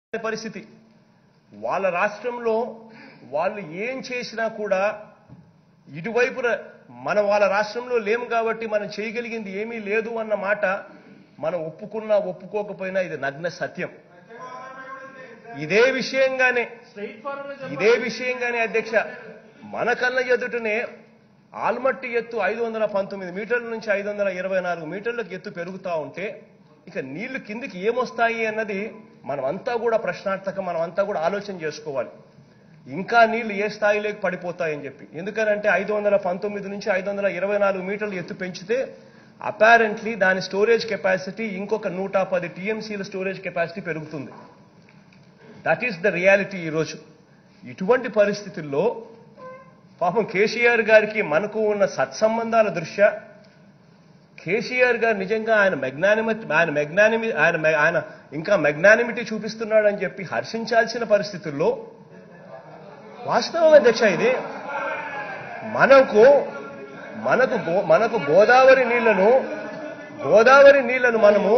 పరిస్థితి వాళ్ళ రాష్ట్రంలో వాళ్ళు ఏం చేసినా కూడా ఇటువైపున మనం వాళ్ళ రాష్ట్రంలో లేము కాబట్టి మనం చేయగలిగింది ఏమీ లేదు అన్న మాట మనం ఒప్పుకున్నా ఒప్పుకోకపోయినా ఇది నగ్న సత్యం ఇదే విషయంగానే ఇదే విషయంగానే అధ్యక్ష మన కళ్ళ ఎదుటనే ఆల్మట్టి ఎత్తు ఐదు వందల పంతొమ్మిది మీటర్ల నుంచి ఐదు వందల ఇరవై నాలుగు మీటర్లకు ఎత్తు పెరుగుతా ఉంటే ఇక నీళ్లు కిందికి ఏమొస్తాయి అన్నది మనమంతా కూడా ప్రశ్నార్థకం మనమంతా కూడా ఆలోచన చేసుకోవాలి ఇంకా నీళ్లు ఏ స్థాయిలోకి పడిపోతాయని చెప్పి ఎందుకనంటే ఐదు వందల పంతొమ్మిది నుంచి ఐదు వందల ఇరవై నాలుగు మీటర్లు ఎత్తు పెంచితే అపారెంట్లీ దాని స్టోరేజ్ కెపాసిటీ ఇంకొక నూట పది టీఎంసీల స్టోరేజ్ కెపాసిటీ పెరుగుతుంది దట్ ఈస్ ద రియాలిటీ ఈరోజు ఇటువంటి పరిస్థితుల్లో పాపం కేసీఆర్ గారికి మనకు ఉన్న సత్సంబంధాల దృష్ట్యా కేసీఆర్ గారు నిజంగా ఆయన మెగ్నానిమి ఆయన మెగ్నానిమి ఆయన మె- ఆయన ఇంకా మెగ్నానిమిటీ చూపిస్తున్నాడని చెప్పి హర్షించాల్సిన పరిస్థితుల్లో వాస్తవం అధ్యక్ష ఇది మనకు మనకు గో- మనకు గోదావరి నీళ్లను గోదావరి నీళ్లను మనము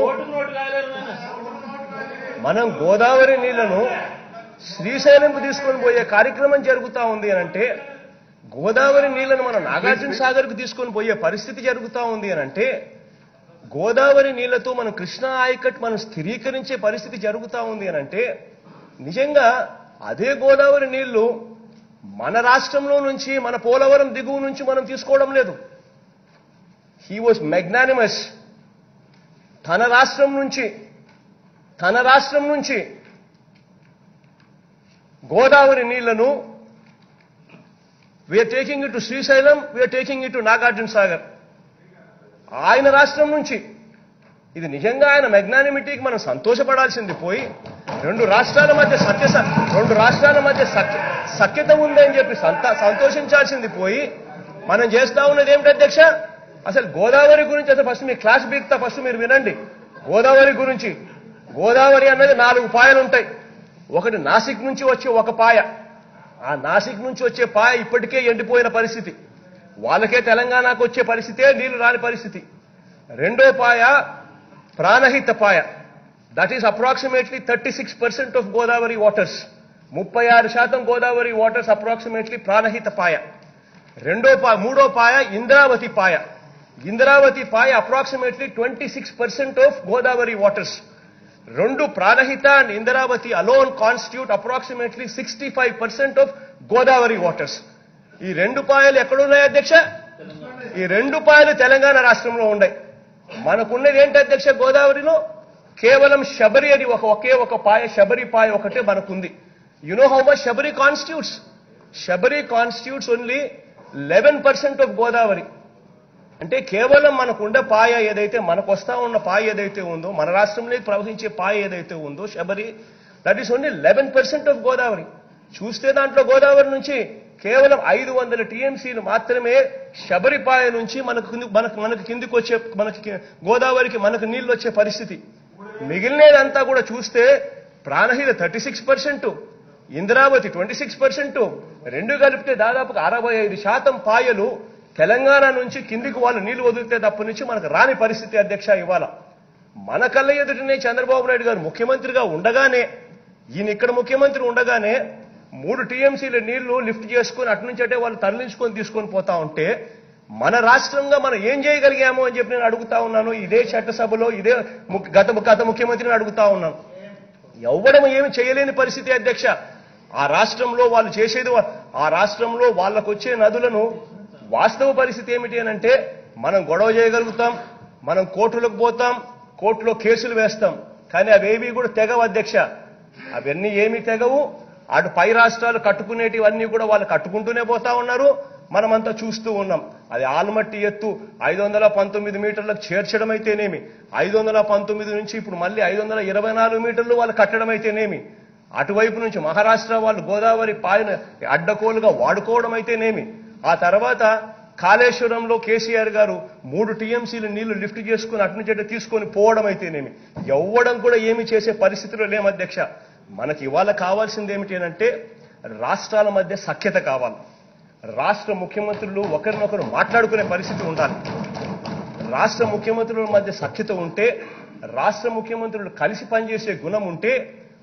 మనం గోదావరి నీళ్లను శ్రీశైలంకు తీసుకొని పోయే కార్యక్రమం జరుగుతా ఉంది అని అంటే గోదావరి నీళ్లను మనం నాగార్జున సాగర్కు తీసుకొని పోయే పరిస్థితి జరుగుతా ఉంది అని అంటే గోదావరి నీళ్లతో మనం కృష్ణా ఆయకట్ మనం స్థిరీకరించే పరిస్థితి జరుగుతా ఉంది అని అంటే నిజంగా అదే గోదావరి నీళ్లు మన రాష్ట్రంలో నుంచి మన పోలవరం దిగువ నుంచి మనం తీసుకోవడం లేదు హీ వాజ్ మెగ్నానిమస్ తన రాష్ట్రం నుంచి తన రాష్ట్రం నుంచి గోదావరి నీళ్లను we are taking it to Srisailam we are taking it to Nagarjuna Sagar ఆయన రాష్ట్రం నుంచి ఇది నిజంగా ఆయన మెగ్నానిమిటీకి మనం సంతోషపడాల్సింది పోయి రెండు రాష్ట్రాల మధ్య సత్య రెండు రాష్ట్రాల మధ్య సఖ్య సఖ్యత ఉందని చెప్పి సంత సంతోషించాల్సింది పోయి మనం చేస్తా ఉన్నది ఏమిటి అధ్యక్ష అసలు గోదావరి గురించి అసలు ఫస్ట్ మీ క్లాస్ బీక్తా ఫస్ట్ మీరు వినండి గోదావరి గురించి గోదావరి అన్నది నాలుగు పాయలు ఉంటాయి ఒకటి నాసిక్ నుంచి వచ్చే ఒక పాయ ఆ నాసిక్ నుంచి వచ్చే పాయ ఇప్పటికే ఎండిపోయిన పరిస్థితి వాళ్ళకే తెలంగాణకు వచ్చే పరిస్థితే నీళ్లు రాని పరిస్థితి రెండో పాయ ప్రాణహిత పాయ that is approximately thirty six percent of Godavari waters ముప్పై ఆరు శాతం గోదావరి వాటర్స్ అప్రాక్సిమేట్లీ ప్రాణహిత పాయ రెండో పాయ మూడో పాయ ఇంద్రావతి పాయ ఇంద్రావతి పాయ approximately twenty six percent of Godavari waters రెండు Pranahita and Indravati alone constitute approximately sixty five percent of Godavari waters ఈ రెండు పాయలు ఎక్కడున్నాయి అధ్యక్ష ఈ రెండు పాయలు తెలంగాణ రాష్ట్రంలో ఉన్నాయి మనకున్నది ఏంటి అధ్యక్ష గోదావరిలో కేవలం శబరి అని ఒక ఒకే ఒక పాయ శబరి పాయ ఒకటే మనకుంది you know how much Sabari constitutes Sabari constitutes only eleven percent of Godavari అంటే కేవలం మనకుండే పాయ ఏదైతే మనకు వస్తా ఉన్న పాయ ఏదైతే ఉందో మన రాష్ట్రంలో ప్రవహించే పాయ ఏదైతే ఉందో Sabari that is only eleven percent of Godavari చూస్తే దాంట్లో గోదావరి నుంచి కేవలం ఐదు వందల టీఎంసీలు మాత్రమే శబరి పాయ నుంచి మనకు కింది- మనకు మనకు కిందికి వచ్చే మనకి కి- గోదావరికి మనకు నీళ్లు వచ్చే పరిస్థితి మిగిలినదంతా కూడా చూస్తే Pranahita thirty six percent Indravati twenty six percent రెండు కలిపితే దాదాపుగా అరవై ఐదు శాతం పాయలు తెలంగాణ నుంచి కిందికి వాళ్ళు నీళ్లు వదిలితే తప్ప నుంచి మనకు రాని పరిస్థితి అధ్యక్ష ఇవాళ మన కళ్ళ ఎదుటనే చంద్రబాబు నాయుడు గారు ముఖ్యమంత్రిగా ఉండగానే ఈయన ఇక్కడ ముఖ్యమంత్రి ఉండగానే మూడు టీఎంసీల నీళ్లు లిఫ్ట్ చేసుకుని అటు నుంచి అటే వాళ్ళు తరలించుకొని తీసుకొని పోతా ఉంటే మన రాష్ట్రంగా మనం ఏం చేయగలిగాము అని చెప్పి నేను అడుగుతా ఉన్నాను ఇదే చట్టసభలో ఇదే ము- గత గత ముఖ్యమంత్రిని అడుగుతా ఉన్నాను ఎవ్వడం ఏమి చేయలేని పరిస్థితి అధ్యక్ష ఆ రాష్ట్రంలో వాళ్ళు చేసేది వా- ఆ రాష్ట్రంలో వాళ్ళకు వచ్చే నదులను వాస్తవ పరిస్థితి ఏమిటి అని అంటే మనం గొడవ చేయగలుగుతాం మనం కోర్టులకు పోతాం కోర్టులో కేసులు వేస్తాం కానీ అవేవి కూడా తెగవు అధ్యక్ష అవన్నీ ఏమీ తెగవు అటు పై రాష్ట్రాలు కట్టుకునేటివన్నీ కూడా వాళ్ళు కట్టుకుంటూనే పోతా ఉన్నారు మనమంతా చూస్తూ ఉన్నాం అది ఆల్మట్టి ఎత్తు ఐదు వందల పంతొమ్మిది మీటర్లకు చేర్చడం అయితేనేమి ఐదు వందల పంతొమ్మిది నుంచి ఇప్పుడు మళ్ళీ ఐదు వందల ఇరవై నాలుగు మీటర్లు వాళ్ళు కట్టడం అయితేనేమి అటువైపు నుంచి మహారాష్ట్ర వాళ్ళు గోదావరి పాయన అడ్డకోలుగా వాడుకోవడం అయితేనేమి ఆ తర్వాత కాళేశ్వరంలో కేసీఆర్ గారు మూడు టీఎంసీలు నీళ్లు లిఫ్ట్ చేసుకుని అటు నుంచి అటు తీసుకొని పోవడం అయితేనేమి ఎవ్వడం కూడా ఏమి చేసే పరిస్థితిలో లేము అధ్యక్ష మనకి ఇవాళ కావాల్సింది ఏమిటి అంటే రాష్ట్రాల మధ్య సఖ్యత కావాలి రాష్ట్ర ముఖ్యమంత్రులు ఒకరినొకరు మాట్లాడుకునే పరిస్థితి ఉండాలి రాష్ట్ర ముఖ్యమంత్రుల మధ్య సఖ్యత ఉంటే రాష్ట్ర ముఖ్యమంత్రులు కలిసి పనిచేసే గుణం ఉంటే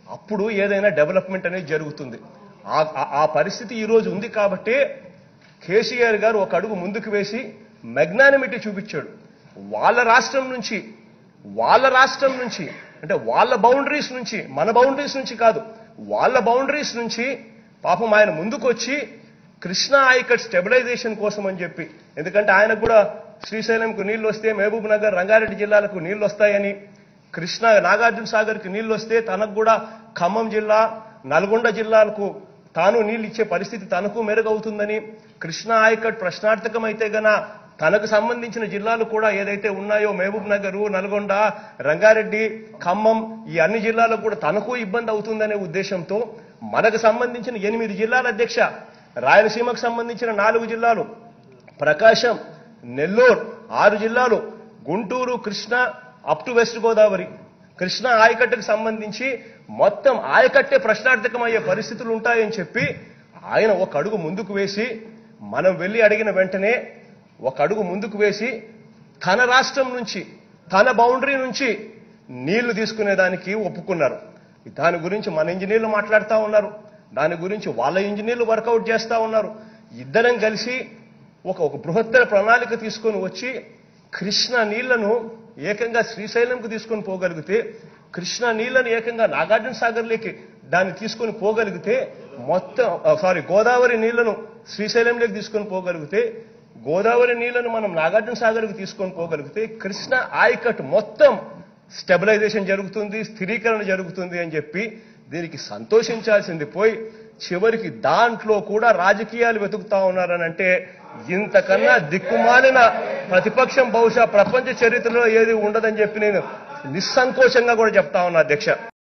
అప్పుడు ఏదైనా డెవలప్మెంట్ అనేది జరుగుతుంది ఆ- ఆ- ఆ పరిస్థితి ఈ రోజు ఉంది కాబట్టి కేసీఆర్ గారు ఒక అడుగు ముందుకు వేసి మెగ్నానిమిటీ చూపించాడు వాళ్ళ రాష్ట్రం నుంచి వాళ్ళ రాష్ట్రం నుంచి అంటే వాళ్ళ బౌండరీస్ నుంచి మన బౌండరీస్ నుంచి కాదు వాళ్ళ బౌండరీస్ నుంచి పాపం ఆయన ముందుకు వచ్చి కృష్ణా ఐకట్ స్టెబిలైజేషన్ కోసం అని చెప్పి ఎందుకంటే ఆయనకు కూడా శ్రీశైలంకు నీళ్లు వస్తే మహబూబ్ నగర్ రంగారెడ్డి జిల్లాలకు నీళ్లు వస్తాయని కృష్ణా నాగార్జున సాగర్కి నీళ్లు వస్తే తనకు కూడా ఖమ్మం జిల్లా నల్గొండ జిల్లాలకు తాను నీళ్ళు ఇచ్చే పరిస్థితి తనకు మెరుగవుతుందని కృష్ణా ఆయకట్ ప్రశ్నార్థకమైతే గన తనకు సంబంధించిన జిల్లాలు కూడా ఏదైతే ఉన్నాయో మహబూబ్ నగర్ నల్గొండ రంగారెడ్డి ఖమ్మం ఈ అన్ని జిల్లాలకు కూడా తనకు ఇబ్బంది అవుతుందనే ఉద్దేశంతో మనకు సంబంధించిన ఎనిమిది జిల్లాల అధ్యక్ష రాయలసీమకు సంబంధించిన నాలుగు జిల్లాలు ప్రకాశం నెల్లూరు ఆరు జిల్లాలు Guntur Krishna up to west Godavari Krishna ఆయకట్టుకు సంబంధించి మొత్తం ఆయకట్టే ప్రశ్నార్థకమయ్యే పరిస్థితులు ఉంటాయని చెప్పి ఆయన ఒక అడుగు ముందుకు వేసి మనం వెళ్ళి అడిగిన వెంటనే ఒక అడుగు ముందుకు వేసి తన రాష్ట్రం నుంచి తన బౌండరీ నుంచి నీళ్లు తీసుకునేదానికి ఒప్పుకున్నారు దాని గురించి మన ఇంజనీర్లు మాట్లాడుతూ ఉన్నారు దాని గురించి వాళ్ళ ఇంజనీర్లు వర్కౌట్ చేస్తా ఉన్నారు ఇద్దరం కలిసి ఒక ఒక బృహత్తర ప్రణాళిక తీసుకొని వచ్చి కృష్ణ నీళ్లను ఏకంగా శ్రీశైలంకు తీసుకొని పోగలిగితే కృష్ణ నీళ్లను ఏకంగా నాగార్జున సాగర్లోకి దాన్ని తీసుకొని పోగలిగితే మొత్తం సారీ గోదావరి నీళ్లను శ్రీశైలంలోకి తీసుకొని పోగలిగితే గోదావరి నీళ్లను మనం నాగార్జున సాగర్కి తీసుకొని పోగలిగితే కృష్ణ ఆయకట్ మొత్తం స్టెబిలైజేషన్ జరుగుతుంది స్థిరీకరణ జరుగుతుంది అని చెప్పి దీనికి సంతోషించాల్సింది పోయి చివరికి దాంట్లో కూడా రాజకీయాలు వెతుకుతా ఉన్నారని అంటే ఇంతకన్నా దిక్కుమాలిన ప్రతిపక్షం బహుశా ప్రపంచ చరిత్రలో ఏది ఉండదని చెప్పి నేను నిస్సంకోచంగా కూడా చెప్తా ఉన్నా అధ్యక్ష